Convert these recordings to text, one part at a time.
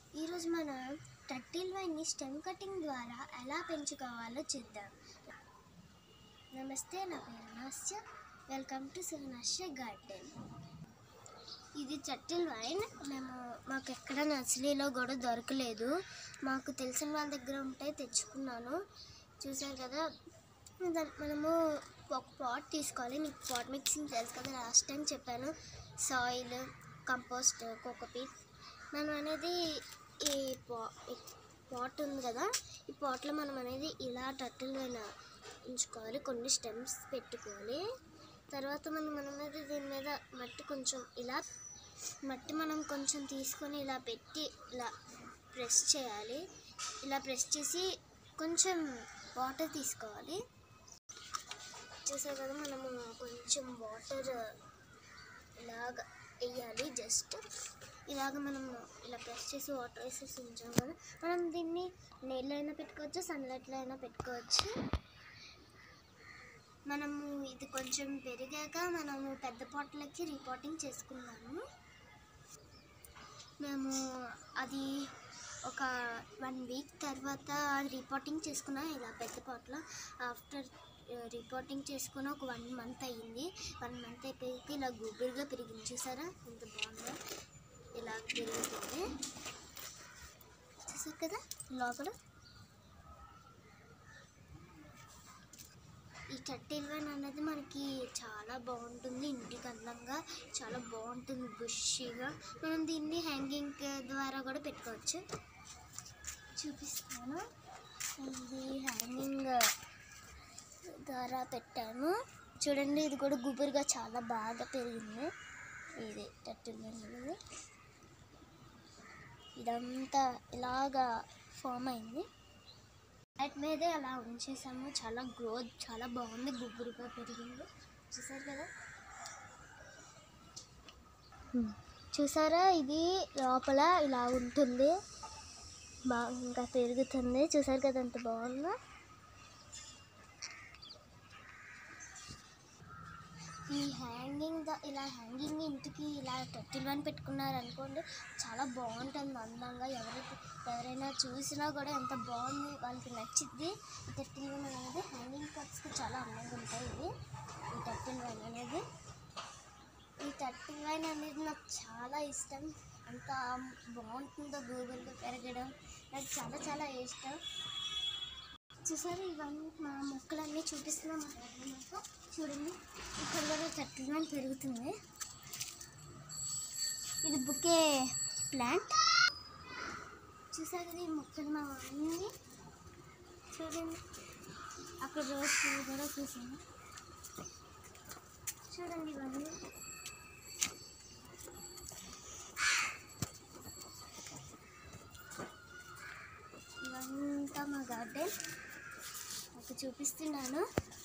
ఈరోజు మనం turtle వైన్ని stem cutting ద్వారా ఎలా పెంచుకోవాలో చూద్దాం నమస్తే నా పేరు Nasya welcome to Shivanasya garden ఇది టర్టిల్ వైన్ మేము మాకు ఎక్కడ నర్సరీలో కూడా దొరకలేదు మాకు తెలిసిన వాళ్ళ దగ్గర ఉంటే తెచ్చుకున్నాను చూసారు కదా దాన్ని మనము ఒక పాట్ తీసుకోవాలి మీకు పాట్ మిక్సింగ్ తెలుసు కదా లాస్ట్ టైం చెప్పాను సాయిల్ కంపోస్ట్ కోకోపీట్ మనం అనేది ఈ పా ఈ పాట్ ఉంది కదా ఈ పాట్లో మనం అనేది ఇలా టర్టిల్ ఉంచుకోవాలి కొన్ని స్టెమ్స్ పెట్టుకోవాలి తర్వాత మనం మనం అనేది దీని మీద మట్టి కొంచెం ఇలా మట్టి మనం కొంచెం తీసుకొని ఇలా పెట్టి ఇలా ప్రెస్ చేయాలి ఇలా ప్రెస్ చేసి కొంచెం వాటర్ తీసుకోవాలి చూసారు కదా మనము కొంచెం వాటర్ ఇలాగ వేయాలి జస్ట్ ఇలాగ మనం ఇలా ప్రెస్ చేసి వాటర్ వేసేసి ఉంచాం కదా మనం దీన్ని నీళ్ళైనా అయినా పెట్టుకోవచ్చు సన్లైట్లో అయినా పెట్టుకోవచ్చు మనము ఇది కొంచెం పెరిగాక మనము పెద్ద పాటలకి రిపోర్టింగ్ చేసుకున్నాము మేము అది ఒక వన్ వీక్ తర్వాత రిపోర్టింగ్ చేసుకున్నాం ఇలా పెద్ద పాటలో ఆఫ్టర్ రిపోర్టింగ్ చేసుకుని ఒక వన్ మంత్ అయ్యింది వన్ మంత్ అయిపోయాక ఇలా గుబురుగా పెరిగింది చూసారా ఎంత బాగుందో ఇలా పెరుగుతుంది చూసారు కదా లోపల ఈ కట్టెల్ వైన్ అనేది మనకి చాలా బాగుంటుంది ఇంటికి అందంగా చాలా బాగుంటుంది బుషిగా మనం దీన్ని హ్యాంగింగ్ ద్వారా కూడా పెట్టుకోవచ్చు చూపిస్తాను ఇది హ్యాంగింగ్ ద్వారా పెట్టాను చూడండి ఇది కూడా గుబురుగా చాలా బాగా పెరిగింది ఇది కట్టెల్ వైన్ అనేది ఇదంతా ఇలాగా ఫామ్ అయింది వాటి మీదే అలా ఉంచేసాము చాలా గ్రోత్ చాలా బాగుంది గుబురుగా పెరిగింది చూసారు కదా చూసారా ఇది లోపల ఇలా ఉంటుంది బాగా ఇంకా పెరుగుతుంది చూసారు కదా ఎంత బాగుందో ఈ హ్యాంగింగ్ ద ఇలా హ్యాంగింగ్ ఇంటికి ఇలా టర్టిల్ వన్ పెట్టుకున్నారు అనుకోండి చాలా బాగుంటుంది అందంగా ఎవరైతే ఎవరైనా చూసినా కూడా ఎంత బాగుంది వాళ్ళకి నచ్చిద్ది ఈ టర్టిల్ వన్ అనేది హ్యాంగింగ్ కప్స్కి చాలా అందంగా ఉంటాయి ఇవి ఈ టర్టిల్ వైన్ అనేది ఈ టర్టిల్ వైన్ అనేది నాకు చాలా ఇష్టం అంత బాగుంటుందో గూగుల్లో పెరగడం నాకు చాలా చాలా ఇష్టం చూసారు ఇవన్నీ మా మొక్కలన్నీ చూపిస్తున్నాం మీకు చూడండి ఇక్కడ కూడా టర్టిల్ వైన్ పెరుగుతుంది ఇది బుకే ప్లాంట్ చూసారు కదా ఈ మొక్కలు మా అన్నీ చూడండి అక్కడ రోజు పువ్వు కూడా చూసాను చూడండి ఇవన్నీ ఇవంతా మా గార్డెన్ నాకు చూపిస్తున్నాను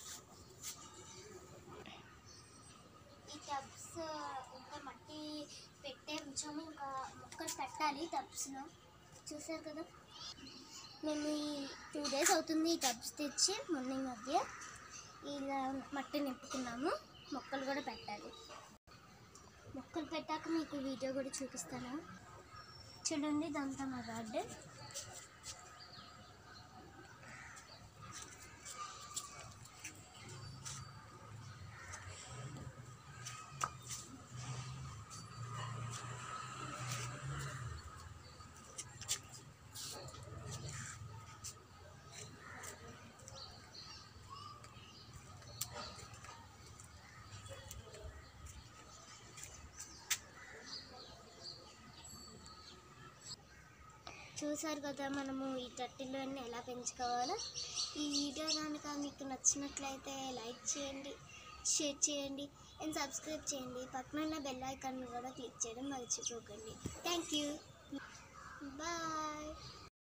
ఈ టబ్స్ ఇంకా మట్టి పెట్టే ఉంచాము ఇంకా మొక్కలు పెట్టాలి టబ్స్లో చూసారు కదా మేము ఈ టూ డేస్ అవుతుంది ఈ టబ్స్ తెచ్చి మొన్న ఈ మధ్య ఇలా మట్టి నింపుకున్నాము మొక్కలు కూడా పెట్టాలి మొక్కలు పెట్టాక మీకు వీడియో కూడా చూపిస్తాను చూడండి ఇదంతా మా గార్డెన్ చూసారు కదా మనము ఈ టట్టిల్లోని ఎలా పెంచుకోవాలో ఈ వీడియో కనుక మీకు నచ్చినట్లయితే లైక్ చేయండి షేర్ చేయండి అండ్ సబ్స్క్రైబ్ చేయండి పక్కన ఉన్న బెల్ ఐకాన్ కూడా క్లిక్ చేయడం మర్చిపోకండి థ్యాంక్ యూ బాయ్